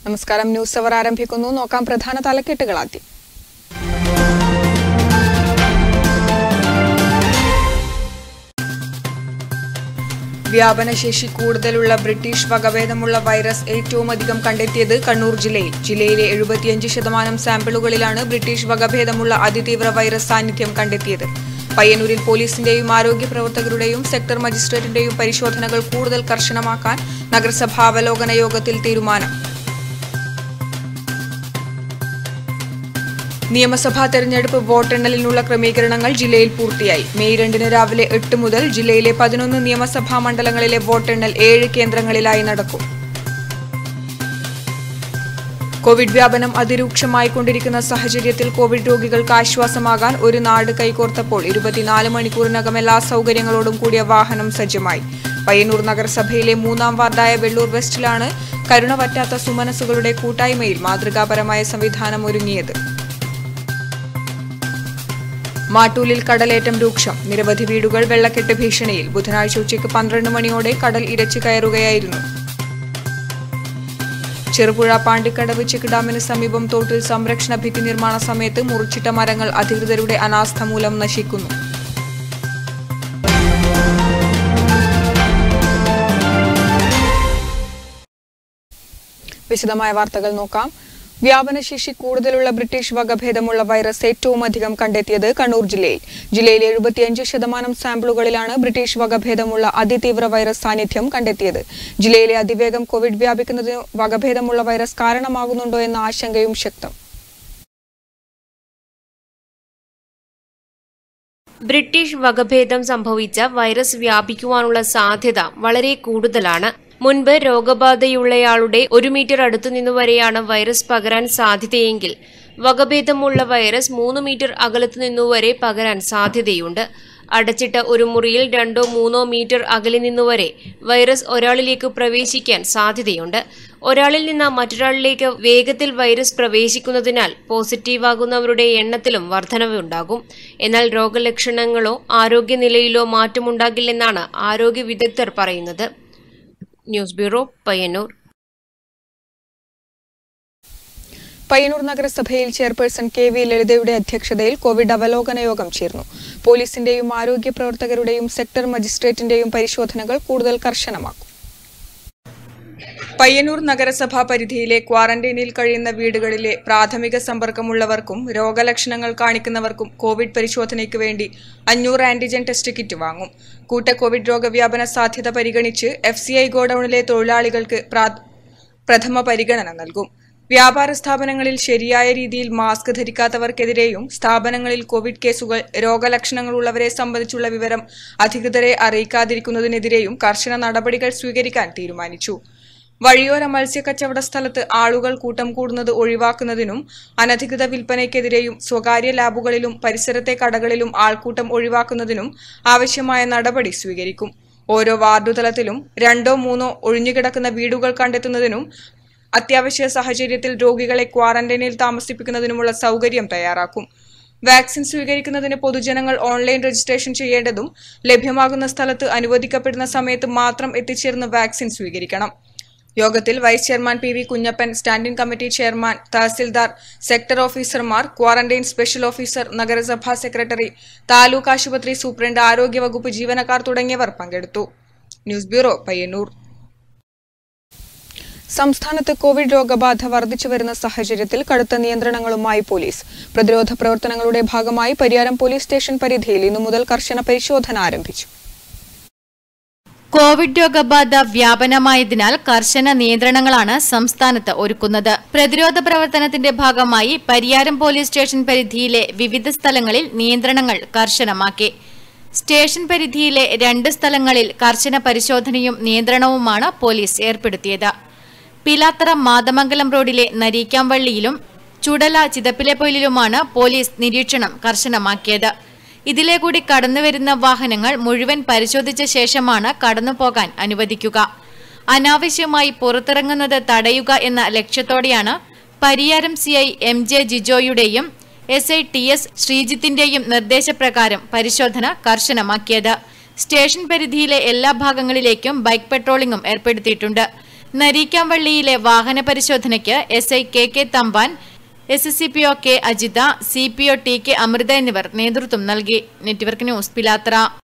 നമസ്കാരം ന്യൂസ് അവർ ആരംഭിക്കുന്നു നോക്കാം പ്രധാന തലക്കെട്ടുകൾ ആദ്യം വ്യാപനശേഷി കൂടുതലുള്ള ബ്രിട്ടീഷ് വകഭേദമുള്ള വൈറസ് ഏറ്റവും അധികം കണ്ടെത്തിയത് കണ്ണൂർ ജില്ലയിൽ ജില്ലയിലെ എഴുപത്തിയഞ്ച് ശതമാനം സാമ്പിളുകളിലാണ് ബ്രിട്ടീഷ് വകഭേദമുള്ള അതിതീവ്ര വൈറസ് സാന്നിധ്യം കണ്ടെത്തിയത് പയ്യന്നൂരിൽ പോലീസിന്റെയും ആരോഗ്യ പ്രവർത്തകരുടെയും സെക്ടർ മജിസ്ട്രേറ്റിന്റെയും പരിശോധനകൾ കൂടുതൽ കർശനമാക്കാൻ നഗരസഭാവലോകന യോഗത്തിൽ തീരുമാനം നിയമസഭാ തെരഞ്ഞെടുപ്പ് വോട്ടെണ്ണലിനുള്ള ക്രമീകരണങ്ങൾ ജില്ലയിൽ പൂർത്തിയായി മെയ് രണ്ടിന് രാവിലെ എട്ട് മുതൽ ജില്ലയിലെ പതിനൊന്ന് നിയമസഭാ മണ്ഡലങ്ങളിലെ വോട്ടെണ്ണൽ ഏഴ് കേന്ദ്രങ്ങളിലായി നടക്കും കോവിഡ് വ്യാപനം അതിരൂക്ഷമായി കൊണ്ടിരിക്കുന്ന സാഹചര്യത്തിൽ കോവിഡ് രോഗികൾക്ക് ആശ്വാസമാകാൻ ഒരു നാട് കൈകോർത്തപ്പോൾ ഇരുപത്തിനാല് മണിക്കൂറിനകം എല്ലാ സൗകര്യങ്ങളോടും കൂടിയ വാഹനം സജ്ജമായി പയ്യന്നൂർ നഗരസഭയിലെ മൂന്നാം വാർഡായ വെള്ളൂർ വെസ്റ്റിലാണ് കരുണ പറ്റാത്ത സുമനസുകളുടെ കൂട്ടായ്മയിൽ മാതൃകാപരമായ സംവിധാനം ഒരുങ്ങിയത് മാട്ടൂലിൽ കടലേറ്റം രൂക്ഷം നിരവധി വീടുകൾ വെള്ളക്കെട്ട് ഭീഷണിയിൽ ബുധനാഴ്ച ഉച്ചയ്ക്ക് പന്ത്രണ്ട് മണിയോടെ കടൽ ഇരച്ചു കയറുകയായിരുന്നു ചെറുപുഴ പാണ്ടിക്കടവ് ചെക്ക് ഡാമിന് സമീപം തോട്ടിൽ സംരക്ഷണ ഭിത്തി നിർമ്മാണ സമയത്ത് മുറിച്ചിട്ട മരങ്ങൾ അധികൃതരുടെ അനാസ്ഥ മൂലം നശിക്കുന്നു വിശദമായ വാർത്തകൾ നോക്കാം വ്യാപനശേഷി കൂടുതലുള്ള ബ്രിട്ടീഷ് വകഭേദമുള്ള വൈറസ് ഏറ്റവും അധികം കണ്ടെത്തിയത് കണ്ണൂർ ജില്ലയിൽ ജില്ലയിലെ എഴുപത്തിയഞ്ച് ശതമാനം സാമ്പിളുകളിലാണ് ബ്രിട്ടീഷ് വകഭേദമുള്ള അതിതീവ്ര വൈറസ് സാന്നിധ്യം കണ്ടെത്തിയത് ജില്ലയിലെ അതിവേഗം കോവിഡ് വ്യാപിക്കുന്നതിന് വകഭേദമുള്ള വൈറസ് കാരണമാകുന്നുണ്ടോ എന്ന ആശങ്കയും ശക്തം ബ്രിട്ടീഷ് വകഭേദം സംഭവിച്ച വൈറസ് വ്യാപിക്കുവാനുള്ള സാധ്യത വളരെ കൂടുതലാണ് മുൻപ് രോഗബാധയുള്ളയാളുടെ ഒരു മീറ്റർ അടുത്തു നിന്നുവരെയാണ് വൈറസ് പകരാൻ സാധ്യതയെങ്കിൽ വകഭേദമുള്ള വൈറസ് മൂന്ന് മീറ്റർ അകലത്തു നിന്നുവരെ പകരാൻ സാധ്യതയുണ്ട് അടച്ചിട്ട ഒരു മുറിയിൽ രണ്ടോ മൂന്നോ മീറ്റർ അകലെ നിന്നുവരെ വൈറസ് ഒരാളിലേക്ക് പ്രവേശിക്കാൻ സാധ്യതയുണ്ട് ഒരാളിൽ നിന്ന് മറ്റൊരാളിലേക്ക് വേഗത്തിൽ വൈറസ് പ്രവേശിക്കുന്നതിനാൽ പോസിറ്റീവാകുന്നവരുടെ എണ്ണത്തിലും വർധനവുണ്ടാകും എന്നാൽ രോഗലക്ഷണങ്ങളോ ആരോഗ്യനിലയിലോ മാറ്റമുണ്ടാകില്ലെന്നാണ് ആരോഗ്യ വിദഗ്ധർ പറയുന്നത് ന്യൂസ് ബ്യൂറോ പയ്യന്നൂർ പയ്യന്നൂർ നഗരസഭയിൽ ചെയർപേഴ്സൺ കെ വി ലളിതയുടെ അധ്യക്ഷതയിൽ കോവിഡ് അവലോകന യോഗം ചേർന്നു പോലീസിന്റെയും ആരോഗ്യ പ്രവർത്തകരുടെയും സെക്ടർ മജിസ്ട്രേറ്റിന്റെയും പരിശോധനകൾ കൂടുതൽ കർശനമാക്കും പയ്യന്നൂർ നഗരസഭാ പരിധിയിലെ ക്വാറന്റൈനിൽ കഴിയുന്ന വീടുകളിലെ പ്രാഥമിക സമ്പർക്കമുള്ളവർക്കും രോഗലക്ഷണങ്ങൾ കാണിക്കുന്നവർക്കും കോവിഡ് പരിശോധനയ്ക്ക് വേണ്ടി അഞ്ഞൂറ് ആന്റിജൻ ടെസ്റ്റ് കിറ്റ് വാങ്ങും കൂട്ട കോവിഡ് രോഗവ്യാപന സാധ്യത പരിഗണിച്ച് എഫ് സി ഐ ഗോഡൌണിലെ തൊഴിലാളികൾക്ക് പ്രാ- പ്രഥമ പരിഗണന നൽകും വ്യാപാര സ്ഥാപനങ്ങളിൽ ശരിയായ രീതിയിൽ മാസ്ക് ധരിക്കാത്തവർക്കെതിരെയും സ്ഥാപനങ്ങളിൽ കോവിഡ് കേസുകൾ രോഗലക്ഷണങ്ങളുള്ളവരെ സംബന്ധിച്ചുള്ള വിവരം അധികൃതരെ അറിയിക്കാതിരിക്കുന്നതിനെതിരെയും കർശന നടപടികൾ സ്വീകരിക്കാൻ തീരുമാനിച്ചു വഴിയോര മത്സ്യക്കച്ചവട സ്ഥലത്ത് ആളുകൾ കൂട്ടം കൂടുന്നത് ഒഴിവാക്കുന്നതിനും അനധികൃത വിൽപ്പനയ്ക്കെതിരെയും സ്വകാര്യ ലാബുകളിലും പരിസരത്തെ കടകളിലും ആൾക്കൂട്ടം ഒഴിവാക്കുന്നതിനും ആവശ്യമായ നടപടി സ്വീകരിക്കും ഓരോ വാർഡു തലത്തിലും രണ്ടോ മൂന്നോ ഒഴിഞ്ഞുകിടക്കുന്ന വീടുകൾ കണ്ടെത്തുന്നതിനും അത്യാവശ്യ സാഹചര്യത്തിൽ രോഗികളെ ക്വാറന്റൈനിൽ താമസിപ്പിക്കുന്നതിനുമുള്ള സൗകര്യം തയ്യാറാക്കും വാക്സിൻ സ്വീകരിക്കുന്നതിന് പൊതുജനങ്ങൾ ഓൺലൈൻ രജിസ്ട്രേഷൻ ചെയ്യേണ്ടതും ലഭ്യമാകുന്ന സ്ഥലത്ത് അനുവദിക്കപ്പെടുന്ന സമയത്ത് മാത്രം എത്തിച്ചേർന്ന് വാക്സിൻ സ്വീകരിക്കണം യോഗത്തിൽ vice chairman P V Kunjappan standing committee chairman തഹസിൽദാർ സെക്ടർ ഓഫീസർമാർ ക്വാറന്റൈൻ സ്പെഷ്യൽ ഓഫീസർ നഗരസഭാ സെക്രട്ടറി താലൂക്ക് ആശുപത്രി സൂപ്രണ്ട് ആരോഗ്യവകുപ്പ് ജീവനക്കാർ തുടങ്ങിയവർ പങ്കെടുത്തു ന്യൂസ് ബ്യൂറോ പയ്യന്നൂർ സംസ്ഥാനത്ത് കോവിഡ് രോഗബാധ വർദ്ധിച്ചു വരുന്ന സാഹചര്യത്തിൽ കടുത്ത നിയന്ത്രണങ്ങളുമായി പോലീസ് പ്രതിരോധ പ്രവർത്തനങ്ങളുടെ ഭാഗമായി പരിയാരം പോലീസ് സ്റ്റേഷൻ പരിധിയിൽ ഇന്നു മുതൽ കർശന പരിശോധന ആരംഭിച്ചു കോവിഡ് രോഗബാധ വ്യാപനമായതിനാൽ കർശന നിയന്ത്രണങ്ങളാണ് സംസ്ഥാനത്ത് ഒരുക്കുന്നത് പ്രതിരോധ പ്രവർത്തനത്തിന്റെ ഭാഗമായി പരിയാരം പോലീസ് സ്റ്റേഷൻ പരിധിയിലെ വിവിധ സ്ഥലങ്ങളിൽ നിയന്ത്രണങ്ങൾ കർശനമാക്കി സ്റ്റേഷൻ പരിധിയിലെ രണ്ട് സ്ഥലങ്ങളിൽ കർശന പരിശോധനയും നിയന്ത്രണവുമാണ് പോലീസ് ഏർപ്പെടുത്തിയത് പിലാത്തറ മാതമംഗലം റോഡിലെ നരീക്കാംവള്ളിയിലും ചുടല ചിതപ്പിലെപ്പൊയിലുമാണ് പോലീസ് നിരീക്ഷണം കർശനമാക്കിയത് ഇതിലെ കൂടി കടന്നുവരുന്ന വാഹനങ്ങൾ മുഴുവൻ പരിശോധിച്ച ശേഷമാണ് കടന്നുപോകാൻ അനുവദിക്കുക അനാവശ്യമായി പുറത്തിറങ്ങുന്നത് തടയുക എന്ന ലക്ഷ്യത്തോടെയാണ് Pariyaram C I M J ജിജോയുടെയും എസ് ഐ ടി എസ് ശ്രീജിത്തിന്റെയും നിർദ്ദേശപ്രകാരം പരിശോധന കർശനമാക്കിയത് സ്റ്റേഷൻ പരിധിയിലെ എല്ലാ ഭാഗങ്ങളിലേക്കും ബൈക്ക് പെട്രോളിംഗും ഏർപ്പെടുത്തിയിട്ടുണ്ട് നരീക്കാംവള്ളിയിലെ വാഹന പരിശോധനയ്ക്ക് S I K K Thampan S S C P O K Ajitha C P O T K Amritha എന്നിവർ നേതൃത്വം നൽകി നെറ്റ്വർക്ക് ന്യൂസ് പിലാത്ര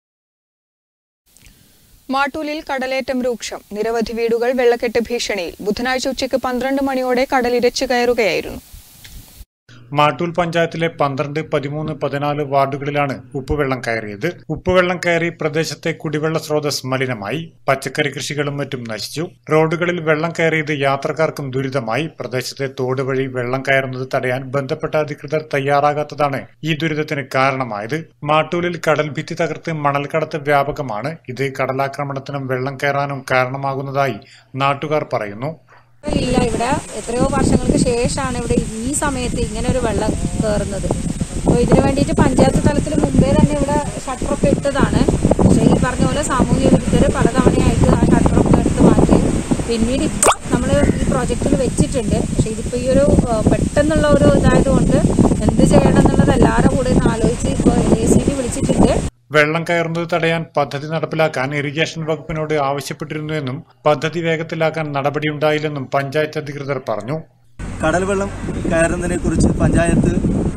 മാട്ടൂലിൽ കടലേറ്റം രൂക്ഷം നിരവധി വീടുകൾ വെള്ളക്കെട്ട് ഭീഷണിയിൽ ബുധനാഴ്ച ഉച്ചയ്ക്ക് പന്ത്രണ്ട് മണിയോടെ കടലിരച്ചു കയറുകയായിരുന്നു മാട്ടൂൽ പഞ്ചായത്തിലെ പന്ത്രണ്ട് പതിമൂന്ന് പതിനാല് വാർഡുകളിലാണ് ഉപ്പുവെള്ളം കയറിയത് ഉപ്പുവെള്ളം കയറി പ്രദേശത്തെ കുടിവെള്ള സ്രോതസ് മലിനമായി പച്ചക്കറി കൃഷികളും മറ്റും നശിച്ചു റോഡുകളിൽ വെള്ളം കയറിയത് യാത്രക്കാർക്കും ദുരിതമായി പ്രദേശത്തെ തോട് വഴി വെള്ളം കയറുന്നത് തടയാൻ ബന്ധപ്പെട്ട അധികൃതർ തയ്യാറാകാത്തതാണ് ഈ ദുരിതത്തിന് കാരണമായത് മാട്ടൂലിൽ കടൽ ഭിത്തി തകർത്ത് മണൽക്കടത്ത് വ്യാപകമാണ് ഇത് കടലാക്രമണത്തിനും വെള്ളം കയറാനും കാരണമാകുന്നതായി നാട്ടുകാർ പറയുന്നു ഇല്ല ഇവിടെ എത്രയോ വർഷങ്ങൾക്ക് ശേഷമാണ് ഇവിടെ ഈ സമയത്ത് ഇങ്ങനെ ഒരു വെള്ളം കയറുന്നത് അപ്പോൾ ഇതിനു വേണ്ടിയിട്ട് പഞ്ചായത്ത് തലത്തിൽ മുമ്പേ തന്നെ ഇവിടെ ഷട്ടറൊക്കെ ഇട്ടതാണ് പക്ഷേ ഈ പറഞ്ഞ പോലെ സാമൂഹ്യ വിരുദ്ധർ പലതവണയായിട്ട് ആ ഷട്ടറൊക്കെ എടുത്ത് മാറ്റി പിന്നീട് ഇപ്പോൾ നമ്മൾ ഈ പ്രോജക്റ്റിൽ വെച്ചിട്ടുണ്ട് പക്ഷേ ഇതിപ്പോൾ ഈ ഒരു ആ, പെട്ടെന്നുള്ള ഒരു ഇതായതുകൊണ്ട് എന്ത് ചെയ്യണം എന്നുള്ളത് എല്ലാവരുടെ കൂടെ ഒന്ന് ആലോചിച്ച് ഇപ്പോൾ എ സി ബി വിളിച്ചിട്ടുണ്ട് വെള്ളം കയറുന്നത് തടയാൻ പദ്ധതി നടപ്പിലാക്കാൻ ഇറിഗേഷൻ വകുപ്പിനോട് ആവശ്യപ്പെട്ടിരുന്നുവെന്നും പദ്ധതി വേഗത്തിലാക്കാൻ നടപടിയുണ്ടായില്ലെന്നും പഞ്ചായത്ത് അധികൃതർ പറഞ്ഞു കടൽ വെള്ളം കയറുന്നതിനെ കുറിച്ച് പഞ്ചായത്ത്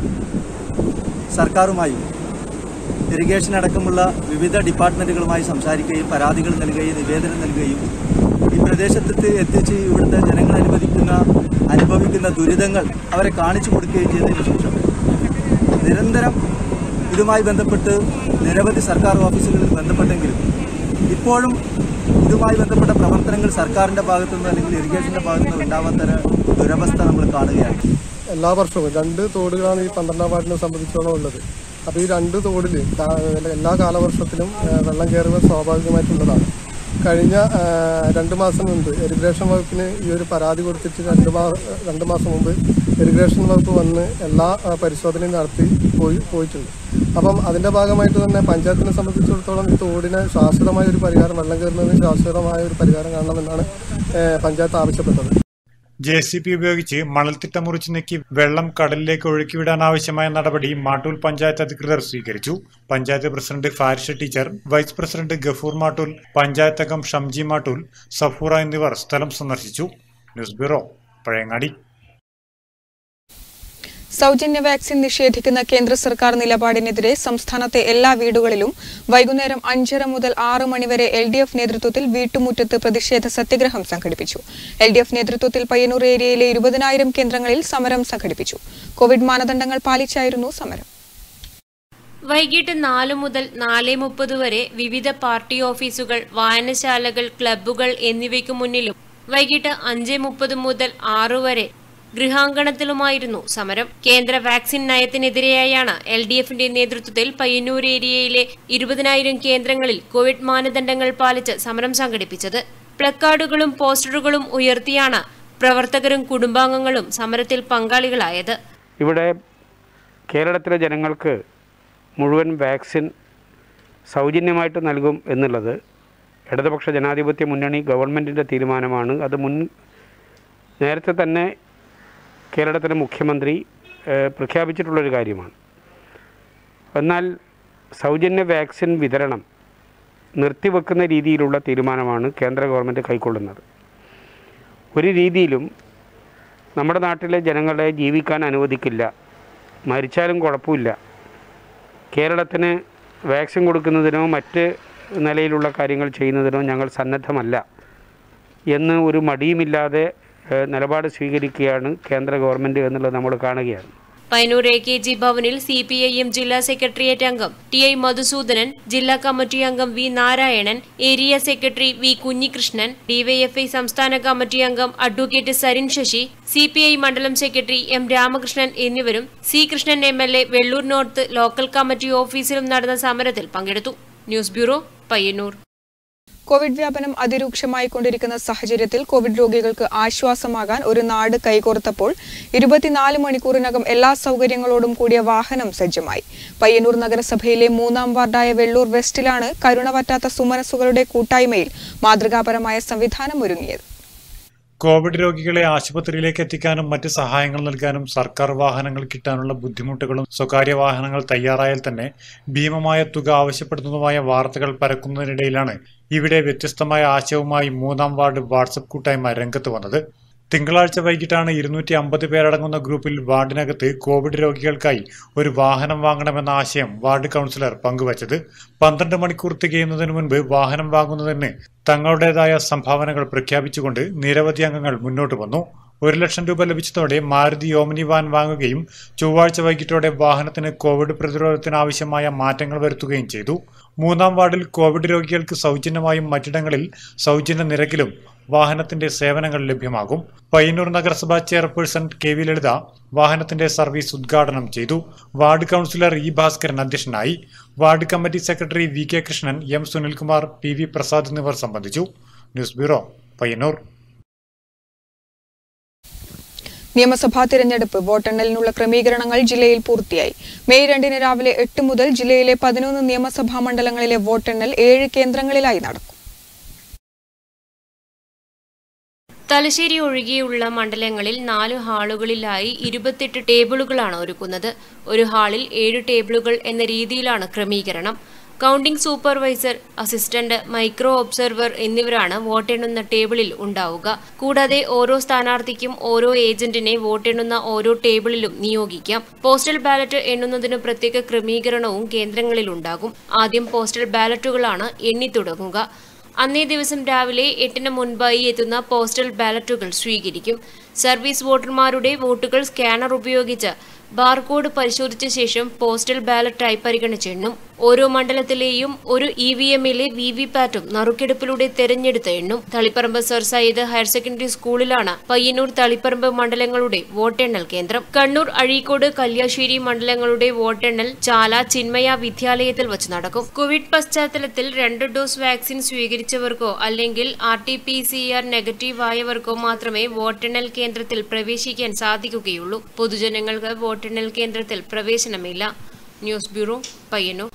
സർക്കാരുമായി ഇറിഗേഷൻ അടക്കമുള്ള വിവിധ ഡിപ്പാർട്ട്മെന്റുകളുമായി സംസാരിക്കുകയും പരാതികൾ നൽകുകയും നിവേദനം നൽകുകയും ഈ പ്രദേശത്ത് എത്തിച്ച് ഇവിടുത്തെ ജനങ്ങൾ അനുവദിക്കുന്ന അനുഭവിക്കുന്ന ദുരിതങ്ങൾ അവരെ കാണിച്ചു കൊടുക്കുകയും ചെയ്തതിനു ശേഷം നിരന്തരം ഇതുമായി ബന്ധപ്പെട്ട് നിരവധി സർക്കാർ ഓഫീസുകളിൽ ബന്ധപ്പെട്ടെങ്കിലും ഇപ്പോഴും ഇതുമായി ബന്ധപ്പെട്ട പ്രവർത്തനങ്ങൾ സർക്കാരിന്റെ ഭാഗത്തുനിന്ന് അല്ലെങ്കിൽ ഇറിഗേഷന്റെ ഭാഗത്തുനിന്ന് ഉണ്ടാവാത്ത ദുരവസ്ഥ നമ്മൾ കാണുകയാണ് എല്ലാ വർഷവും രണ്ട് തോടുകളാണ് ഈ പന്ത്രണ്ടാം വാർഡിനെ സംബന്ധിച്ചോളം ഉള്ളത് അപ്പോൾ ഈ രണ്ട് തോടിൽ എല്ലാ കാലവർഷത്തിലും ആ, വെള്ളം കയറുക സ്വാഭാവികമായിട്ടുള്ളതാണ് കഴിഞ്ഞ ആ, രണ്ട് മാസം മുമ്പ് ഇറിഗേഷൻ വകുപ്പിന് ഈ ഒരു പരാതി കൊടുത്തിട്ട് രണ്ട് മാ രണ്ട് മാസം മുമ്പ് ഇറിഗേഷൻ വകുപ്പ് വന്ന് എല്ലാ ആ, പരിശോധനയും നടത്തി പോയി പോയിട്ടുണ്ട് അപ്പം അതിൻ്റെ ഭാഗമായിട്ട് തന്നെ പഞ്ചായത്തിനെ സംബന്ധിച്ചിടത്തോളം ഈ തോടിന് ശാശ്വതമായ ഒരു പരിഹാരം വെള്ളം കയറുന്നതിന് ശാശ്വതമായ ഒരു പരിഹാരം കാണണമെന്നാണ് ആ, പഞ്ചായത്ത് ആവശ്യപ്പെട്ടത് ജെ സി പി ഉപയോഗിച്ച് മണൽത്തിട്ട മുറിച്ച് നീക്കി വെള്ളം കടലിലേക്ക് ഒഴുക്കിവിടാൻ ആവശ്യമായ നടപടി മാട്ടൂൽ പഞ്ചായത്ത് അധികൃതർ സ്വീകരിച്ചു panchayat president Farisha teacher vice president Gafoor Mattool panchayat അംഗം ഷംജി മാട്ടൂൽ സഫൂറ എന്നിവർ സ്ഥലം സന്ദർശിച്ചു ന്യൂസ് ബ്യൂറോ പഴയങ്ങാടി സൗജന്യ വാക്സിൻ നിഷേധിക്കുന്ന കേന്ദ്ര സർക്കാർ നിലപാടിനെതിരെ സംസ്ഥാനത്തെ എല്ലാ വീടുകളിലും വൈകുന്നേരം അഞ്ചര മുതൽ ആറ് മണിവരെ എൽ ഡി എഫ് നേതൃത്വത്തിൽ വീട്ടുമുറ്റത്ത് പ്രതിഷേധ സത്യഗ്രഹം സംഘടിപ്പിച്ചു എൽ ഡി എഫ് നേതൃത്വത്തിൽ പയ്യന്നൂർ ഏരിയയിലെ ഇരുപതിനായിരം കേന്ദ്രങ്ങളിൽ സമരം സംഘടിപ്പിച്ചു കോവിഡ് മാനദണ്ഡങ്ങൾ പാലിച്ചായിരുന്നു സമരം വൈകിട്ട് നാലു മുതൽ നാല് മുപ്പത് വരെ വിവിധ പാർട്ടി ഓഫീസുകൾ വായനശാലകൾ ക്ലബ്ബുകൾ എന്നിവയ്ക്കു മുന്നിലും വൈകിട്ട് അഞ്ച് മുപ്പത് മുതൽ ആറു വരെ ഗൃഹാങ്കണത്തിലുമായിരുന്നു സമരം കേന്ദ്ര വാക്സിൻ നയത്തിനെതിരെയായാണ് എൽ ഡി എഫിന്റെ നേതൃത്വത്തിൽ പയ്യന്നൂർ ഏരിയയിലെ ഇരുപതിനായിരം കേന്ദ്രങ്ങളിൽ കോവിഡ് മാനദണ്ഡങ്ങൾ പാലിച്ച് സമരം സംഘടിപ്പിച്ചത് പ്ലക്കാർഡുകളും പോസ്റ്ററുകളും ഉയർത്തിയാണ് പ്രവർത്തകരും കുടുംബാംഗങ്ങളും സമരത്തിൽ പങ്കാളികളായത് ഇവിടെ കേരളത്തിലെ ജനങ്ങൾക്ക് മുഴുവൻ വാക്സിൻ സൗജന്യമായിട്ട് നൽകും എന്നുള്ളത് ഇടതുപക്ഷ ജനാധിപത്യ മുന്നണി ഗവൺമെൻറ്റിൻ്റെ തീരുമാനമാണ് അത് മുൻ നേരത്തെ തന്നെ കേരളത്തിലെ മുഖ്യമന്ത്രി ഏഹ്, പ്രഖ്യാപിച്ചിട്ടുള്ളൊരു കാര്യമാണ് എന്നാൽ സൗജന്യ വാക്സിൻ വിതരണം നിർത്തിവെക്കുന്ന രീതിയിലുള്ള തീരുമാനമാണ് കേന്ദ്ര ഗവൺമെൻറ് കൈക്കൊള്ളുന്നത് ഒരു രീതിയിലും നമ്മുടെ നാട്ടിലെ ജനങ്ങളെ ജീവിക്കാൻ അനുവദിക്കില്ല മരിച്ചാലും കുഴപ്പമില്ല കേരളത്തിന് വാക്സിൻ കൊടുക്കുന്നതിനോ മറ്റ് നിലയിലുള്ള കാര്യങ്ങൾ ചെയ്യുന്നതിനോ ഞങ്ങൾ സന്നദ്ധമല്ല എന്ന് ഒരു മടിയുമില്ലാതെ ഏഹ്, നിലപാട് സ്വീകരിക്കുകയാണ് കേന്ദ്ര ഗവൺമെൻറ് എന്നുള്ളത് നമ്മൾ കാണുകയാണ് പയ്യന്നൂർ എ കെ ജി ഭവനിൽ സി പി ഐ എം ജില്ലാ സെക്രട്ടേറിയറ്റ് അംഗം ടി ഐ മധുസൂദനൻ ജില്ലാ കമ്മിറ്റി അംഗം V Narayanan area secretary V Kunjikrishnan DYFI സംസ്ഥാന കമ്മിറ്റി അംഗം advocate Sarin Sasi C P I മണ്ഡലം സെക്രട്ടറി എം രാമകൃഷ്ണൻ എന്നിവരും C Krishnan M L A Vellur north local committee ഓഫീസിലും നടന്ന സമരത്തിൽ പങ്കെടുത്തു ന്യൂസ് ബ്യൂറോ പയ്യന്നൂർ കോവിഡ് വ്യാപനം അതിരൂക്ഷമായി കൊണ്ടിരിക്കുന്ന സാഹചര്യത്തിൽ കോവിഡ് രോഗികൾക്ക് ആശ്വാസമാകാൻ ഒരു നാട് കൈകോർത്തപ്പോൾ ഇരുപത്തിനാല് മണിക്കൂറിനകം എല്ലാ സൗകര്യങ്ങളോടും കൂടിയ വാഹനം സജ്ജമായി പയ്യന്നൂർ നഗരസഭയിലെ മൂന്നാം വാർഡായ വെള്ളൂർ വെസ്റ്റിലാണ് കരുണ പറ്റാത്ത സുമനസ്സുകളുടെ കൂട്ടായ്മയിൽ മാതൃകാപരമായ സംവിധാനം ഒരുങ്ങിയത് കോവിഡ് രോഗികളെ ആശുപത്രിയിലേക്ക് എത്തിക്കാനും മറ്റ് സഹായങ്ങൾ നൽകാനും സർക്കാർ വാഹനങ്ങൾ കിട്ടാനുള്ള ബുദ്ധിമുട്ടുകളും സ്വകാര്യ വാഹനങ്ങൾ തയ്യാറായാൽ തന്നെ ഭീമമായ തുക ആവശ്യപ്പെടുന്നതുമായ വാർത്തകൾ പരക്കുന്നതിനിടയിലാണ് ഇവിടെ വ്യത്യസ്തമായ ആശയവുമായി മൂന്നാം വാർഡ് വാട്സപ്പ് കൂട്ടായ്മ രംഗത്ത് വന്നത് തിങ്കളാഴ്ച വൈകിട്ടാണ് ഇരുന്നൂറ്റി അമ്പത് പേരടങ്ങുന്ന ഗ്രൂപ്പിൽ വാർഡിനകത്ത് കോവിഡ് രോഗികൾക്കായി ഒരു വാഹനം വാങ്ങണമെന്ന ആശയം വാർഡ് കൗൺസിലർ പങ്കുവച്ചത് പന്ത്രണ്ട് മണിക്കൂർ തികയുന്നതിന് മുൻപ് വാഹനം വാങ്ങുന്നതിന് തങ്ങളുടേതായ സംഭാവനകൾ പ്രഖ്യാപിച്ചുകൊണ്ട് നിരവധി അംഗങ്ങൾ മുന്നോട്ട് വന്നു ഒരു ലക്ഷം രൂപ ലഭിച്ചതോടെ മാരുതി ഓമിനി വാൻ വാങ്ങുകയും ചൊവ്വാഴ്ച വൈകിട്ടോടെ വാഹനത്തിന് കോവിഡ് പ്രതിരോധത്തിന് ആവശ്യമായ മാറ്റങ്ങൾ വരുത്തുകയും ചെയ്തു മൂന്നാം വാർഡിൽ കോവിഡ് രോഗികൾക്ക് സൗജന്യമായും മറ്റിടങ്ങളിൽ സൗജന്യ നിരക്കിലും വാഹനത്തിന്റെ സേവനങ്ങൾ ലഭ്യമാകും പയ്യന്നൂർ നഗരസഭാ ചെയർപേഴ്സൺ കെ വി ലളിത വാഹനത്തിന്റെ സർവീസ് ഉദ്ഘാടനം ചെയ്തു വാർഡ് കൗൺസിലർ ഇ ഭാസ്കരൻ അധ്യക്ഷനായി ward committee secretary V K Krishnan M Sunilkumar P V Prasad എന്നിവർ സംബന്ധിച്ചു ന്യൂസ് ബ്യൂറോ പയ്യന്നൂർ നിയമസഭാ തിരഞ്ഞെടുപ്പ് വോട്ടെണ്ണലിനുള്ള ക്രമീകരണങ്ങൾ ജില്ലയിൽ പൂർത്തിയായി മെയ് രണ്ടിന് രാവിലെ എട്ട് മുതൽ ജില്ലയിലെ പതിനൊന്ന് നിയമസഭാ മണ്ഡലങ്ങളിലെ വോട്ടെണ്ണൽ ഏഴ് കേന്ദ്രങ്ങളിലായി നടക്കും തലശ്ശേരി ഒഴികെയുള്ള മണ്ഡലങ്ങളിൽ നാല് ഹാളുകളിലായി ഇരുപത്തെട്ട് ടേബിളുകളാണ് ഒരുക്കുന്നത് ഒരു ഹാളിൽ ഏഴ് ടേബിളുകൾ എന്ന രീതിയിലാണ് ക്രമീകരണം counting supervisor assistant micro observer എന്നിവരാണ് വോട്ടെണ്ണുന്ന ടേബിളിൽ ഉണ്ടാവുക കൂടാതെ ഓരോ സ്ഥാനാർത്ഥിക്കും ഓരോ ഏജന്റിനെ വോട്ടെണ്ണുന്ന ഓരോ ടേബിളിലും നിയോഗിക്കാം പോസ്റ്റൽ ബാലറ്റ് എണ്ണുന്നതിന് പ്രത്യേക ക്രമീകരണവും കേന്ദ്രങ്ങളിലുണ്ടാകും ആദ്യം പോസ്റ്റൽ ബാലറ്റുകളാണ് എണ്ണിത്തുടങ്ങുക അന്നേ ദിവസം രാവിലെ എട്ടിന് മുൻപായി എത്തുന്ന പോസ്റ്റൽ ബാലറ്റുകൾ സ്വീകരിക്കും സർവീസ് വോട്ടർമാരുടെ വോട്ടുകൾ സ്കാനർ ഉപയോഗിച്ച് ബാർകോഡ് പരിശോധിച്ച ശേഷം പോസ്റ്റൽ ബാലറ്റായി പരിഗണിച്ചെണ്ണും ഓരോ മണ്ഡലത്തിലെയും ഒരു ഇ വി എമ്മിലെ വി വി പാറ്റും നറുക്കെടുപ്പിലൂടെ തെരഞ്ഞെടുത്ത് എണ്ണും Taliparamba sir Syed higher secondary സ്കൂളിലാണ് പയ്യന്നൂർ തളിപ്പറമ്പ് മണ്ഡലങ്ങളുടെ വോട്ടെണ്ണൽ കേന്ദ്രം കണ്ണൂർ അഴീക്കോട് കല്യാശ്ശേരി മണ്ഡലങ്ങളുടെ വോട്ടെണ്ണൽ ചാല ചിന്മയ വിദ്യാലയത്തിൽ വച്ച് നടക്കും കോവിഡ് പശ്ചാത്തലത്തിൽ രണ്ട് ഡോസ് വാക്സിൻ സ്വീകരിച്ചവർക്കോ അല്ലെങ്കിൽ R T P C R negative ആയവർക്കോ മാത്രമേ വോട്ടെണ്ണൽ കേന്ദ്രത്തിൽ പ്രവേശിക്കാൻ സാധിക്കുകയുള്ളൂ പൊതുജനങ്ങൾക്ക് വോട്ടെണ്ണൽ കേന്ദ്രത്തിൽ പ്രവേശനമില്ല ന്യൂസ് ബ്യൂറോ പയ്യന്നൂർ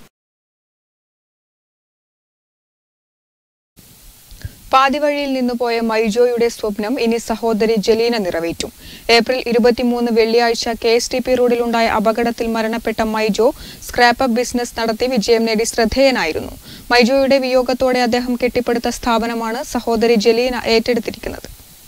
പാതിവഴിയിൽ നിന്നുപോയ മൈജോയുടെ സ്വപ്നം ഇനി സഹോദരി ജലീന നിറവേറ്റും ഏപ്രിൽ ഇരുപത്തിമൂന്ന് വെള്ളിയാഴ്ച കെ എസ് ടി പി റോഡിലുണ്ടായ അപകടത്തിൽ മരണപ്പെട്ട മൈജോ സ്ക്രാപ്പപ്പ് ബിസിനസ് നടത്തി വിജയം നേടി ശ്രദ്ധേയനായിരുന്നു മൈജോയുടെ വിയോഗത്തോടെ അദ്ദേഹം കെട്ടിപ്പടുത്ത സ്ഥാപനമാണ് സഹോദരി ജലീന ഏറ്റെടുത്തിരിക്കുന്നത്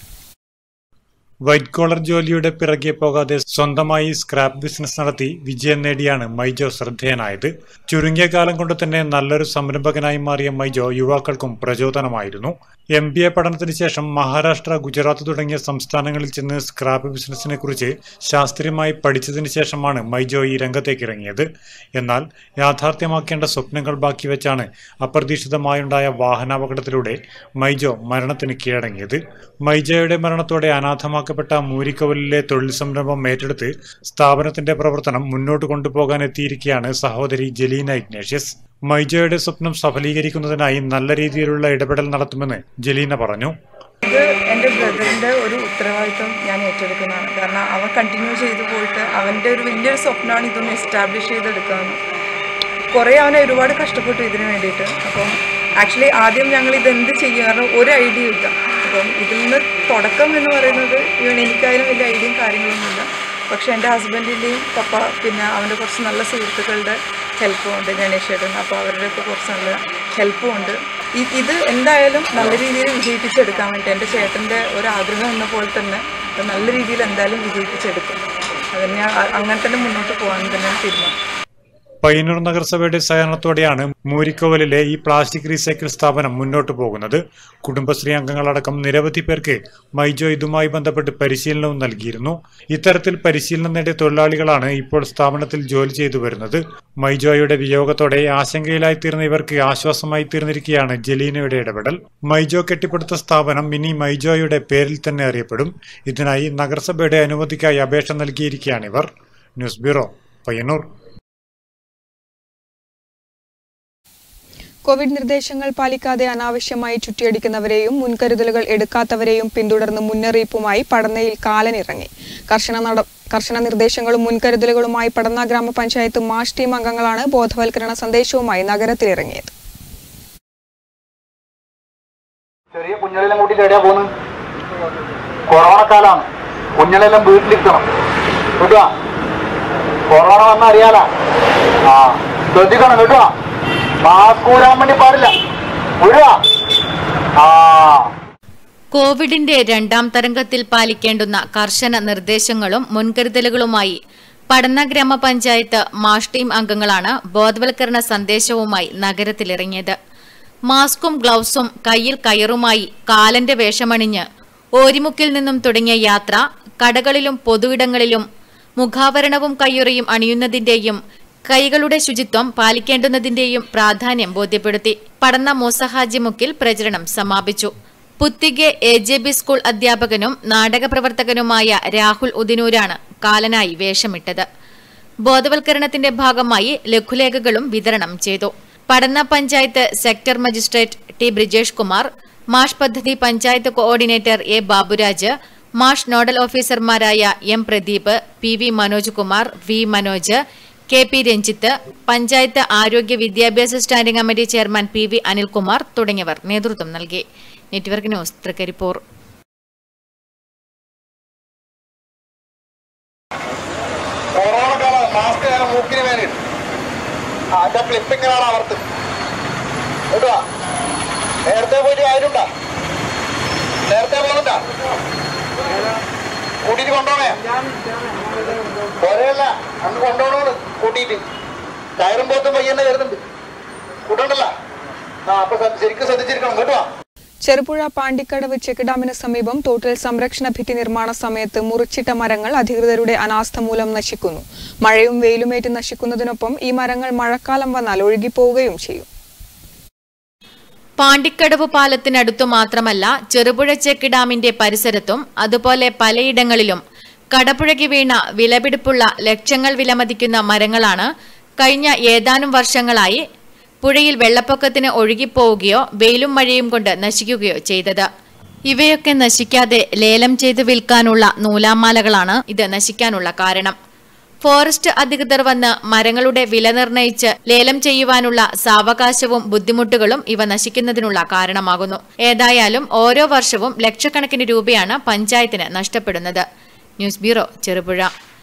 വൈറ്റ് കോളർ ജോലിയുടെ പിറകെ പോകാതെ സ്വന്തമായി സ്ക്രാപ്പ് ബിസിനസ് നടത്തി വിജയം നേടിയാണ് മൈജോ ശ്രദ്ധേയനായത് ചുരുങ്ങിയ കാലം കൊണ്ട് തന്നെ നല്ലൊരു സംരംഭകനായി മാറിയ മൈജോ യുവാക്കൾക്കും പ്രചോദനമായിരുന്നു എം ബി എ പഠനത്തിന് ശേഷം മഹാരാഷ്ട്ര ഗുജറാത്ത് തുടങ്ങിയ സംസ്ഥാനങ്ങളിൽ ചെന്ന് സ്ക്രാപ്പ് ബിസിനസിനെ കുറിച്ച് ശാസ്ത്രീയമായി പഠിച്ചതിന് ശേഷമാണ് മൈജോ ഈ രംഗത്തേക്ക് ഇറങ്ങിയത് എന്നാൽ യാഥാർത്ഥ്യമാക്കേണ്ട സ്വപ്നങ്ങൾ ബാക്കി വെച്ചാണ് അപ്രതീക്ഷിതമായുണ്ടായ വാഹനാപകടത്തിലൂടെ മൈജോ മരണത്തിന് കീഴടങ്ങിയത് മൈജോയുടെ മരണത്തോടെ അനാഥമാക്കപ്പെട്ട മൂരിക്കവലിലെ തൊഴിൽ സംരംഭം ഏറ്റെടുത്ത് സ്ഥാപനത്തിന്റെ പ്രവർത്തനം മുന്നോട്ട് കൊണ്ടുപോകാൻ എത്തിയിരിക്കുകയാണ് സഹോദരി ജലീന ഇഗ്നേഷ്യസ് മൈജോയുടെ സ്വപ്നം സഫലീകരിക്കുന്നതിനായി നല്ല രീതിയിലുള്ള ഇടപെടൽ നടത്തുമെന്ന് ജലീന പറഞ്ഞു ഇത് എൻ്റെ ബ്രദറിൻ്റെ ഒരു ഉത്തരവാദിത്വം ഞാൻ ഏറ്റെടുക്കുന്നതാണ് കാരണം അവൻ കണ്ടിന്യൂ ചെയ്തു പോയിട്ട് അവൻ്റെ ഒരു വലിയൊരു സ്വപ്നമാണ് ഇതൊന്ന് എസ്റ്റാബ്ലിഷ് ചെയ്തെടുക്കാമെന്ന് കുറേ അവനെ ഒരുപാട് കഷ്ടപ്പെട്ടു ഇതിന് വേണ്ടിയിട്ട് അപ്പം ആക്ച്വലി ആദ്യം ഞങ്ങൾ ഇത് എന്ത് ചെയ്യും കാരണം ഒരു ഐഡിയ ഇല്ല അപ്പം ഇതിൽ നിന്ന് തുടക്കം എന്ന് പറയുന്നത് ഇവൻ എനിക്കായാലും വലിയ ഐഡിയയും കാര്യങ്ങളൊന്നുമില്ല പക്ഷെ എൻ്റെ ഹസ്ബൻഡിൻ്റെയും പപ്പ പിന്നെ അവൻ്റെ കുറച്ച് നല്ല സുഹൃത്തുക്കളുടെ ഹെൽപ്പും ഉണ്ട് ഗണേശേട്ടൻ അപ്പോൾ അവരുടെയൊക്കെ കുറച്ച് നല്ല ഹെൽപ്പും ഉണ്ട് ഇ- ഇത് എന്തായാലും നല്ല രീതിയിൽ വിജയിപ്പിച്ചെടുക്കാൻ വേണ്ടി എൻ്റെ ചേട്ടൻ്റെ ഒരു ആഗ്രഹം എന്ന പോലെ തന്നെ അത് നല്ല രീതിയിൽ എന്തായാലും വിജയിപ്പിച്ചെടുക്കും അതിന് ഞാൻ അ- അങ്ങനെ തന്നെ മുന്നോട്ട് പോകാൻ തന്നെയാണ് തീരുമാനം പയ്യന്നൂർ നഗരസഭയുടെ സഹകരണത്തോടെയാണ് മൂരിക്കോവലിലെ ഈ പ്ലാസ്റ്റിക് റീസൈക്കിൾ സ്ഥാപനം മുന്നോട്ട് പോകുന്നത് കുടുംബശ്രീ അംഗങ്ങളടക്കം നിരവധി പേർക്ക് മൈജോ ഇതുമായി ബന്ധപ്പെട്ട് പരിശീലനവും നൽകിയിരുന്നു ഇത്തരത്തിൽ പരിശീലനം നേടിയ തൊഴിലാളികളാണ് ഇപ്പോൾ സ്ഥാപനത്തിൽ ജോലി ചെയ്തു വരുന്നത് മൈജോയുടെ വിയോഗത്തോടെ ആശങ്കയിലായി തീർന്ന ഇവർക്ക് ആശ്വാസമായി തീർന്നിരിക്കുകയാണ് ജലീനയുടെ ഇടപെടൽ മൈജോ കെട്ടിപ്പടുത്ത സ്ഥാപനം ഇനി മൈജോയുടെ പേരിൽ തന്നെ അറിയപ്പെടും ഇതിനായി നഗരസഭയുടെ അനുമതിക്കായി അപേക്ഷ നൽകിയിരിക്കുകയാണ് ഇവർ ന്യൂസ് ബ്യൂറോ പയ്യന്നൂർ കോവിഡ് നിർദ്ദേശങ്ങൾ പാലിക്കാതെ അനാവശ്യമായി ചുറ്റിയടിക്കുന്നവരെയും മുൻകരുതലുകൾ എടുക്കാത്തവരെയും പിന്തുടർന്ന് മുന്നറിയിപ്പുമായി പടന്നയിൽ കാലനിറങ്ങി കർശന നട കർശന നിർദ്ദേശങ്ങളും മുൻകരുതലുകളുമായി പടന്ന ഗ്രാമപഞ്ചായത്ത് മാഷ് ടീം അംഗങ്ങളാണ് ബോധവൽക്കരണ സന്ദേശവുമായി നഗരത്തിലിറങ്ങിയത് ചെറിയ കുഞ്ഞുങ്ങളെല്ലാം കൂട്ടിയിട്ട് എവിടെയാ പോകുന്നത് കൊറോണ കാലാണ് കുഞ്ഞിനെല്ലാം വീട്ടിലിരിക്കണം കേട്ടോ കൊറോണ വന്ന അറിയാല ആ ശ്രദ്ധിക്കണം കേട്ടോ മാസ്ക് ഊരാൻ വേണ്ടി പാടില്ല വിടുക ആ കോവിഡിന്റെ രണ്ടാം തരംഗത്തിൽ പാലിക്കേണ്ടുന്ന കർശന നിർദ്ദേശങ്ങളും മുൻകരുതലുകളുമായി പടന്ന ഗ്രാമപഞ്ചായത്ത് മാഷ് ടീം അംഗങ്ങളാണ് ബോധവൽക്കരണ സന്ദേശവുമായി നഗരത്തിലിറങ്ങിയത് മാസ്കും ഗ്ലൌസും കയ്യിൽ കയറുമായി കാലന്റെ വേഷമണിഞ്ഞ് ഓരിമുക്കിൽ നിന്നും തുടങ്ങിയ യാത്ര കടകളിലും പൊതുയിടങ്ങളിലും മുഖാവരണവും കയ്യുറയും അണിയുന്നതിന്റെയും കൈകളുടെ ശുചിത്വം പാലിക്കേണ്ടുന്നതിന്റെയും പ്രാധാന്യം ബോധ്യപ്പെടുത്തി പടന്ന മൂസഹാജി മുക്കിൽ പ്രചരണം സമാപിച്ചു Puthige A J B school അധ്യാപകനും നാടക പ്രവർത്തകനുമായ രാഹുൽ ഉദിനൂരാണ് കാലനായി വേഷമിട്ടത് ബോധവൽക്കരണത്തിന്റെ ഭാഗമായി ലഘുലേഖകളും വിതരണം ചെയ്തു Padanna panchayat sector magistrate T Brijesh Kumar മാഷ് പദ്ധതി പഞ്ചായത്ത് കോർഡിനേറ്റർ എ ബാബുരാജ് മാഷ് നോഡൽ ഓഫീസർമാരായ M Pradeep P V Manoj Kumar V Manoj K P Ranjith panchayat ആരോഗ്യ വിദ്യാഭ്യാസ standing committee chairman P V Anilkumar തുടങ്ങിയവർ നേതൃത്വം നൽകി നെറ്റ്വർക്ക് ന്യൂസ് തൃക്കരിപ്പൂർ കൊറോണ കാലം മാസ്ക് ഞാൻ മൂക്കിന് മേലെ അതിന്റെ ക്ലിപ്പിങ്ങിനാണ് അവർക്ക് കേട്ടോ നേരത്തെ പോയിട്ട് ആയിരുണ്ടാ നേരത്തെ പോകുന്നുണ്ടാ കൂട്ടിട്ട് കൊണ്ടോണേ പോലെയല്ല അന്ന് കൊണ്ടോണോള് കൂട്ടിയിട്ട് കയറും പോത്തും പയ്യന്നെ വരുന്നുണ്ട് കൂട്ടണ്ടല്ല ആ അപ്പൊ ശ്ര- ശരിക്കും ശ്രദ്ധിച്ചിരിക്കണം കേട്ടോ ചെറുപുഴ പാണ്ടിക്കടവ് ചെക്ക് ഡാമിന് സമീപം തോട്ടിൽ സംരക്ഷണ ഭിത്തി നിർമ്മാണ സമയത്ത് മുറിച്ചിട്ട മരങ്ങൾ അധികൃതരുടെ അനാസ്ഥ മൂലം നശിക്കുന്നു മഴയും വെയിലുമേറ്റ് നശിക്കുന്നതിനൊപ്പം ഈ മരങ്ങൾ മഴക്കാലം വന്നാൽ ഒഴുകിപ്പോവുകയും ചെയ്യും പാണ്ടിക്കടവ് പാലത്തിനടുത്തു മാത്രമല്ല ചെറുപുഴ ചെക്ക് ഡാമിന്റെ പരിസരത്തും അതുപോലെ പലയിടങ്ങളിലും കടപുഴകി വീണ വിലപിടിപ്പുള്ള ലക്ഷങ്ങൾ വിലമതിക്കുന്ന മരങ്ങളാണ് കഴിഞ്ഞ ഏതാനും വർഷങ്ങളായി പുഴയിൽ വെള്ളപ്പൊക്കത്തിന് ഒഴുകിപ്പോവുകയോ വെയിലും മഴയും കൊണ്ട് നശിക്കുകയോ ചെയ്തത് ഇവയൊക്കെ നശിക്കാതെ ലേലം ചെയ്ത് വിൽക്കാനുള്ള നൂലാമാലകളാണ് ഇത് നശിക്കാനുള്ള കാരണം ഫോറസ്റ്റ് അധികൃതർ വന്ന് മരങ്ങളുടെ വില നിർണയിച്ച് ലേലം ചെയ്യുവാനുള്ള സാവകാശവും ബുദ്ധിമുട്ടുകളും ഇവ നശിക്കുന്നതിനുള്ള കാരണമാകുന്നു ഏതായാലും ഓരോ വർഷവും ലക്ഷക്കണക്കിന് രൂപയാണ് പഞ്ചായത്തിന് നഷ്ടപ്പെടുന്നത് ന്യൂസ് ബ്യൂറോ ചെറുപുഴ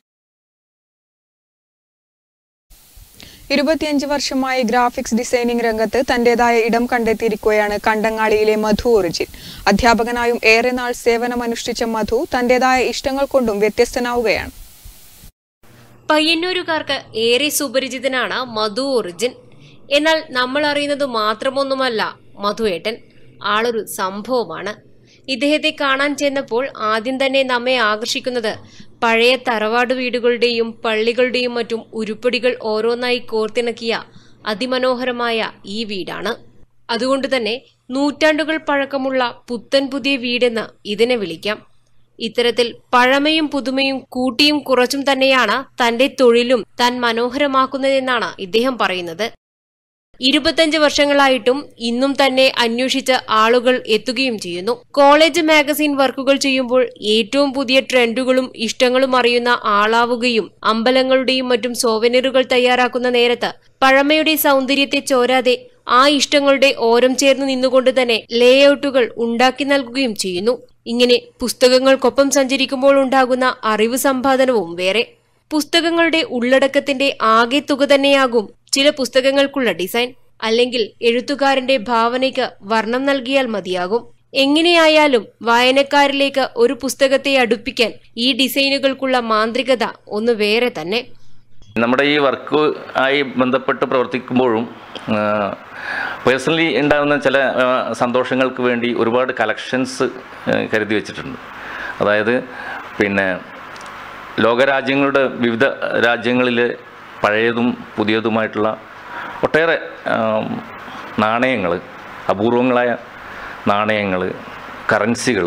ഇരുപത്തിയഞ്ച് വർഷമായി ഗ്രാഫിക്സ് ഡിസൈനിംഗ് രംഗത്ത് തന്റേതായ ഇടം കണ്ടെത്തിയിരിക്കുകയാണ് കണ്ടങ്ങാളിയിലെ മധു ഒറിജിൻ അധ്യാപകനായും ഏറെ നാൾ സേവനമനുഷ്ഠിച്ച മധു തന്റേതായ ഇഷ്ടങ്ങൾ കൊണ്ടും വ്യത്യസ്തനാവുകയാണ് പയ്യന്നൂരുകാർക്ക് ഏറെ സുപരിചിതനാണ് മധു ഒറിജിൻ എന്നാൽ നമ്മൾ അറിയുന്നത് മാത്രമൊന്നുമല്ല മധു ഏട്ടൻ ആളൊരു സംഭവമാണ് ഇദ്ദേഹത്തെ കാണാൻ ചെന്നപ്പോൾ ആദ്യം തന്നെ നമ്മെ ആകർഷിക്കുന്നത് പഴയ തറവാട് വീടുകളുടെയും പള്ളികളുടെയും മറ്റും ഉരുപ്പടികൾ ഓരോന്നായി കോർത്തിണക്കിയ അതിമനോഹരമായ ഈ വീടാണ് അതുകൊണ്ട് തന്നെ നൂറ്റാണ്ടുകൾ പഴക്കമുള്ള പുത്തൻ പുതിയ വീടെന്ന് ഇതിനെ വിളിക്കാം ഇത്തരത്തിൽ പഴമയും പുതുമയും കൂട്ടിയും കുറച്ചും തന്നെയാണ് തന്റെ തൊഴിലും താൻ മനോഹരമാക്കുന്നതെന്നാണ് ഇദ്ദേഹം പറയുന്നത് ഇരുപത്തഞ്ച് വർഷങ്ങളായിട്ടും ഇന്നും തന്നെ അന്വേഷിച്ച് ആളുകൾ എത്തുകയും ചെയ്യുന്നു കോളേജ് മാഗസിൻ വർക്കുകൾ ചെയ്യുമ്പോൾ ഏറ്റവും പുതിയ ട്രെൻഡുകളും ഇഷ്ടങ്ങളും അറിയുന്ന ആളാവുകയും അമ്പലങ്ങളുടെയും മറ്റും സോവനീറുകൾ തയ്യാറാക്കുന്ന നേരത്ത് പഴമയുടെ സൗന്ദര്യത്തെ ചോരാതെ ആ ഇഷ്ടങ്ങളുടെ ഓരം ചേർന്ന് നിന്നുകൊണ്ട് തന്നെ ലേഔട്ടുകൾ ഉണ്ടാക്കി നൽകുകയും ചെയ്യുന്നു ഇങ്ങനെ പുസ്തകങ്ങൾക്കൊപ്പം സഞ്ചരിക്കുമ്പോൾ ഉണ്ടാകുന്ന അറിവ് സമ്പാദനവും വേറെ പുസ്തകങ്ങളുടെ ഉള്ളടക്കത്തിന്റെ ആകെ തുക തന്നെയാകും ചില പുസ്തകങ്ങൾക്കുള്ള ഡിസൈൻ അല്ലെങ്കിൽ എഴുത്തുകാരന്റെ ഭാവനയ്ക്ക് വർണ്ണം നൽകിയാൽ മതിയാകും എങ്ങനെയായാലും വായനക്കാരിലേക്ക് ഒരു പുസ്തകത്തെ അടുപ്പിക്കാൻ ഈ ഡിസൈനുകൾക്കുള്ള മാന്ത്രികത ഒന്ന് വേറെ തന്നെ നമ്മുടെ ഈ വർക്ക് ആയി ബന്ധപ്പെട്ട് പ്രവർത്തിക്കുമ്പോഴും പേഴ്സണലി ഉണ്ടാകുന്ന ചില ആ, സന്തോഷങ്ങൾക്ക് വേണ്ടി ഒരുപാട് കളക്ഷൻസ് കരുതി വെച്ചിട്ടുണ്ട് അതായത് പിന്നെ ലോകരാജ്യങ്ങളുടെ വിവിധ രാജ്യങ്ങളിലെ പഴയതും പുതിയതുമായിട്ടുള്ള ഒട്ടേറെ നാണയങ്ങൾ അപൂർവങ്ങളായ നാണയങ്ങൾ കറൻസികൾ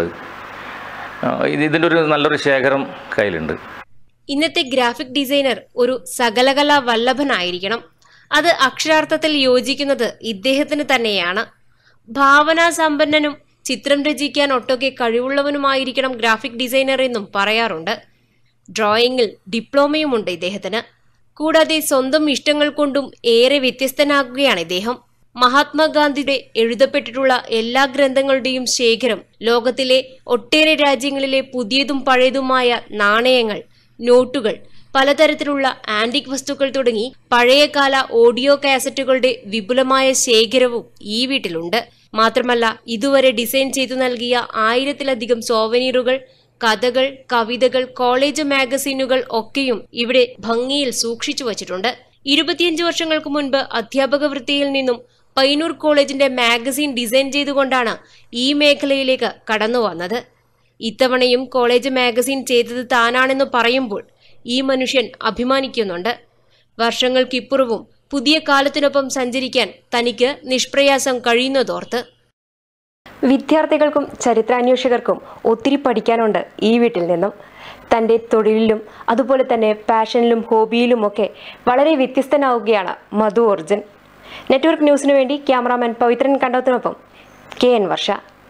ഇതിൻ്റെ ഒരു നല്ലൊരു ശേഖരം കയ്യിലുണ്ട് ഇന്നത്തെ ഗ്രാഫിക് ഡിസൈനർ ഒരു സകലകലാ വല്ലഭനായിരിക്കണം അത് അക്ഷരാർത്ഥത്തിൽ യോജിക്കുന്നത് ഇദ്ദേഹത്തിന് തന്നെയാണ് ഭാവനാ സമ്പന്നനും ചിത്രം രചിക്കാൻ ഒട്ടൊക്കെ കഴിവുള്ളവനുമായിരിക്കണം ഗ്രാഫിക് ഡിസൈനർ എന്നും പറയാറുണ്ട് ഡ്രോയിങ്ങിൽ ഡിപ്ലോമയുമുണ്ട് ഇദ്ദേഹത്തിന് കൂടാതെ സ്വന്തം ഇഷ്ടങ്ങൾ കൊണ്ടും ഏറെ വ്യത്യസ്തനാകുകയാണ് ഇദ്ദേഹം മഹാത്മാഗാന്ധിയുടെ എഴുതപ്പെട്ടിട്ടുള്ള എല്ലാ ഗ്രന്ഥങ്ങളുടെയും ശേഖരം ലോകത്തിലെ ഒട്ടേറെ രാജ്യങ്ങളിലെ പുതിയതും പഴയതുമായ നാണയങ്ങൾ നോട്ടുകൾ പലതരത്തിലുള്ള ആന്റിക് വസ്തുക്കൾ തുടങ്ങി പഴയകാല ഓഡിയോ കാസറ്റുകളുടെ വിപുലമായ ശേഖരവും ഈ വീട്ടിലുണ്ട് മാത്രമല്ല ഇതുവരെ ഡിസൈൻ ചെയ്തു നൽകിയ ആയിരത്തിലധികം സോവനീറുകൾ കഥകൾ കവിതകൾ കോളേജ് മാഗസീനുകൾ ഒക്കെയും ഇവിടെ ഭംഗിയിൽ സൂക്ഷിച്ചു വച്ചിട്ടുണ്ട് ഇരുപത്തിയഞ്ച് വർഷങ്ങൾക്ക് മുൻപ് അധ്യാപക വൃത്തിയിൽ നിന്നും പയ്യന്നൂർ കോളേജിന്റെ മാഗസീൻ ഡിസൈൻ ചെയ്തുകൊണ്ടാണ് ഈ മേഖലയിലേക്ക് കടന്നു വന്നത് ഇത്തവണയും കോളേജ് മാഗസീൻ ചെയ്തത് താനാണെന്ന് പറയുമ്പോൾ ഈ മനുഷ്യൻ അഭിമാനിക്കുന്നുണ്ട് വർഷങ്ങൾക്കിപ്പുറവും പുതിയ കാലത്തിനൊപ്പം സഞ്ചരിക്കാൻ തനിക്ക് നിഷ്പ്രയാസം കഴിയുന്നതോർത്ത് വിദ്യാർത്ഥികൾക്കും ചരിത്രാന്വേഷകർക്കും ഒത്തിരി പഠിക്കാനുണ്ട് ഈ വീട്ടിൽ നിന്നും തൻ്റെ തൊഴിലിലും അതുപോലെ തന്നെ പാഷനിലും ഹോബിയിലുമൊക്കെ വളരെ വ്യത്യസ്തനാവുകയാണ് മധു അർജുൻ നെറ്റ്വർക്ക് ന്യൂസിനു വേണ്ടി ക്യാമറാമാൻ പവിത്രൻ കണ്ടത്തിനൊപ്പം കെ എൻ വർഷ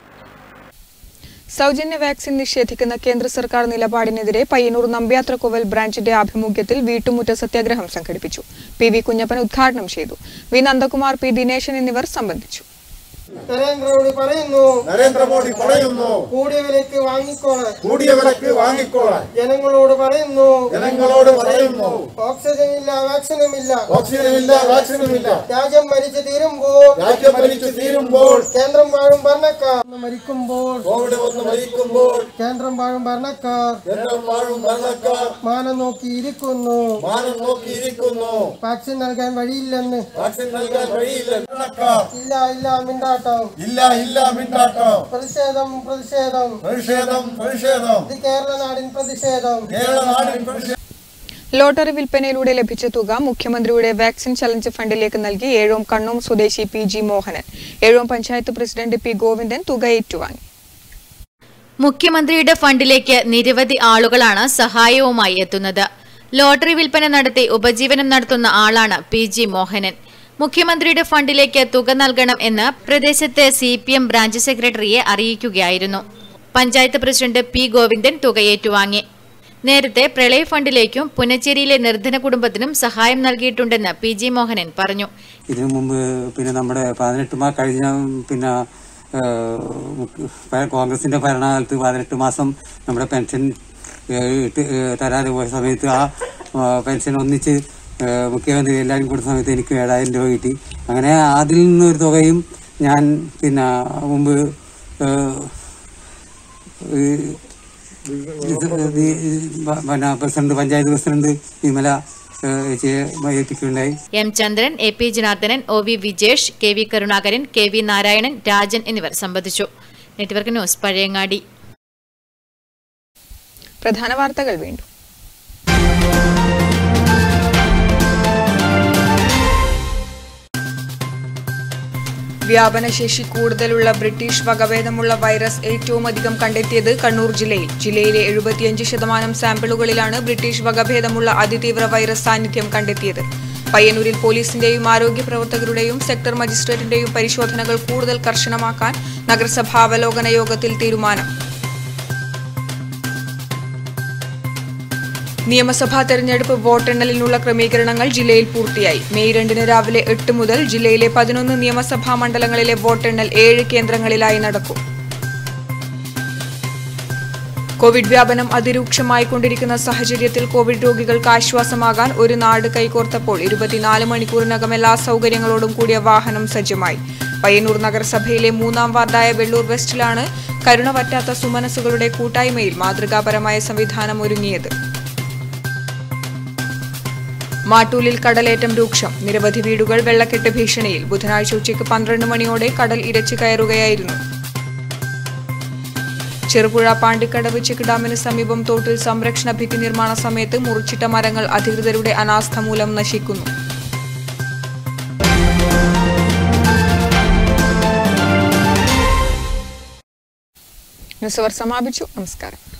സൗജന്യ വാക്സിൻ നിഷേധിക്കുന്ന കേന്ദ്ര സർക്കാർ നിലപാടിനെതിരെ പയ്യന്നൂർ നമ്പ്യാത്രക്കോവൽ ബ്രാഞ്ചിന്റെ ആഭിമുഖ്യത്തിൽ വീട്ടുമുറ്റ സത്യാഗ്രഹം സംഘടിപ്പിച്ചു പി വി കുഞ്ഞപ്പൻ ഉദ്ഘാടനം ചെയ്തു വി നന്ദകുമാർ പി ദിനേശൻ എന്നിവർ സംബന്ധിച്ചു നരേന്ദ്രമോദി പറയുന്നു നരേന്ദ്രമോദി പറയുന്നു കൂടിയ വിലയ്ക്ക് വാങ്ങിക്കോളാൻ കൂടിയ വിലക്ക് വാങ്ങിക്കോളാൻ ജനങ്ങളോട് പറയുന്നു ജനങ്ങളോട് പറയുന്നു ഓക്സിജൻ ഇല്ല വാക്സിനും ഇല്ല ഓക്സിജനുമില്ല വാക്സിനുമില്ല രാജ്യം മരിച്ചു തീരുമ്പോൾ രാജ്യം മരിച്ചു തീരുമ്പോൾ കേന്ദ്രം വാഴും ഭരണക്കാർ മരിക്കുമ്പോൾ കോവിഡ് വന്ന് മരിക്കുമ്പോൾ കേന്ദ്രം വാഴും ഭരണക്കാർ കേന്ദ്രം വാഴും ഭരണക്കാർ മാനം നോക്കിയിരിക്കുന്നു മാനം നോക്കിയിരിക്കുന്നു വാക്സിൻ നൽകാൻ വഴിയില്ലെന്ന് വാക്സിൻ നൽകാൻ വഴിയില്ല ഭരണക്കാർ ഇല്ല ഇല്ല മിണ്ടാട്ടം ഇല്ല ഇല്ല മിണ്ടാട്ടം പ്രതിഷേധം പ്രതിഷേധം പ്രതിഷേധം പ്രതിഷേധം ഇത് കേരള നാടിൻ പ്രതിഷേധം കേരള നാടിൻ പ്രതിഷേധം ലോട്ടറി വിൽപ്പനയിലൂടെ ലഭിച്ച തുക മുഖ്യമന്ത്രിയുടെ വാക്സിൻ ചലഞ്ച് ഫണ്ടിലേക്ക് നൽകി ഏഴോം കണ്ണൂം സ്വദേശി P G Mohanan Ezhom panchayat president P Govindan തുക ഏറ്റുവാങ്ങി മുഖ്യമന്ത്രിയുടെ ഫണ്ടിലേക്ക് നിരവധി ആളുകളാണ് സഹായവുമായി എത്തുന്നത് ലോട്ടറി വിൽപ്പന നടത്തി ഉപജീവനം നടത്തുന്ന ആളാണ് പി ജി മോഹനൻ മുഖ്യമന്ത്രിയുടെ ഫണ്ടിലേക്ക് തുക നൽകണം എന്ന് പ്രദേശത്തെ സി പി എം ബ്രാഞ്ച് സെക്രട്ടറിയെ അറിയിക്കുകയായിരുന്നു പഞ്ചായത്ത് പ്രസിഡന്റ് പി ഗോവിന്ദൻ തുക ഏറ്റുവാങ്ങി നേരത്തെ പ്രളയ ഫണ്ടിലേക്കും പുനച്ചേരിയിലെ നിർധന കുടുംബത്തിനും സഹായം നൽകിയിട്ടുണ്ടെന്ന് പി ജി മോഹനൻ പറഞ്ഞു ഇതിനു മുമ്പ് പിന്നെ നമ്മുടെ പതിനെട്ട് മാസം കഴിഞ്ഞ പിന്നെ ഏഹ്, മുഖ്യ- കോൺഗ്രസിന്റെ ഭരണകാലത്ത് പതിനെട്ട് മാസം നമ്മുടെ പെൻഷൻ ഏഹ്, ഇട്ട് ഏഹ്, തരാതെ പോയ സമയത്ത് ആ ആ, പെൻഷൻ ഒന്നിച്ച് ഏഹ്, മുഖ്യമന്ത്രി എല്ലാവരും കൊടുത്ത സമയത്ത് എനിക്ക് ഏഴായിരം രൂപ കിട്ടി അങ്ങനെ അതിൽ നിന്നൊരു തുകയും ഞാൻ പിന്നെ മുമ്പ് ഏഹ്, ഈ ഇത് ഈ പിന്നെ പ്രസിഡന്റ് പഞ്ചായത്ത് പ്രസിഡന്റ് വിമല ഏഹ്, ചേച്ചിയെ ഏൽപ്പിക്കുകയുണ്ടായി M Chandran A P Janardhanan O V Vijesh K V Karunakaran K V Narayanan Rajan എന്നിവർ സംബന്ധിച്ചു നെറ്റ്വർക്ക് ന്യൂസ് പഴയങ്ങാടി പ്രധാന വാർത്തകൾ വീണ്ടും വ്യാപനശേഷി കൂടുതലുള്ള ബ്രിട്ടീഷ് വകഭേദമുള്ള വൈറസ് ഏറ്റവും അധികം കണ്ടെത്തിയത് കണ്ണൂർ ജില്ലയിൽ ജില്ലയിലെ എഴുപത്തിയഞ്ച് ശതമാനം സാമ്പിളുകളിലാണ് ബ്രിട്ടീഷ് വകഭേദമുള്ള അതിതീവ്ര വൈറസ് സാന്നിധ്യം കണ്ടെത്തിയത് പയ്യന്നൂരിൽ പോലീസിന്റെയും ആരോഗ്യ പ്രവർത്തകരുടെയും സെക്ടർ മജിസ്ട്രേറ്റിന്റെയും പരിശോധനകൾ കൂടുതൽ കർശനമാക്കാൻ നഗരസഭാവലോകന യോഗത്തിൽ തീരുമാനം നിയമസഭാ തെരഞ്ഞെടുപ്പ് വോട്ടെണ്ണലിനുള്ള ക്രമീകരണങ്ങൾ ജില്ലയിൽ പൂർത്തിയായി മെയ് രണ്ടിന് രാവിലെ എട്ട് മുതൽ ജില്ലയിലെ പതിനൊന്ന് നിയമസഭാ മണ്ഡലങ്ങളിലെ വോട്ടെണ്ണൽ ഏഴ് കേന്ദ്രങ്ങളിലായി നടക്കും കോവിഡ് വ്യാപനം അതിരൂക്ഷമായി കൊണ്ടിരിക്കുന്ന സാഹചര്യത്തിൽ കോവിഡ് രോഗികൾക്ക് ആശ്വാസമാകാൻ ഒരു നാട് കൈകോർത്തപ്പോൾ ഇരുപത്തിനാല് മണിക്കൂറിനകം എല്ലാ സൗകര്യങ്ങളോടും കൂടിയ വാഹനം സജ്ജമായി പയ്യന്നൂർ നഗരസഭയിലെ മൂന്നാം വാർഡായ വെള്ളൂർ വെസ്റ്റിലാണ് കരുണ പറ്റാത്ത സുമനസ്സുകളുടെ കൂട്ടായ്മയിൽ മാതൃകാപരമായ സംവിധാനം ഒരുങ്ങിയത് മാട്ടൂലിൽ കടലേറ്റം രൂക്ഷം നിരവധി വീടുകൾ വെള്ളക്കെട്ട് ഭീഷണിയിൽ ബുധനാഴ്ച ഉച്ചയ്ക്ക് പന്ത്രണ്ട് മണിയോടെ കടൽ ഇരച്ചു കയറുകയായിരുന്നു ചെറുപുഴ പാണ്ടിക്കടവ് ചെക്ക് ഡാമിന് സമീപം തോട്ടിൽ സംരക്ഷണ ഭിത്തി നിർമ്മാണ സമയത്ത് മുറിച്ചിട്ട മരങ്ങൾ അധികൃതരുടെ അനാസ്ഥ മൂലം നശിക്കുന്നു ന്യൂസ് അവർ സമാപിച്ചു നമസ്കാരം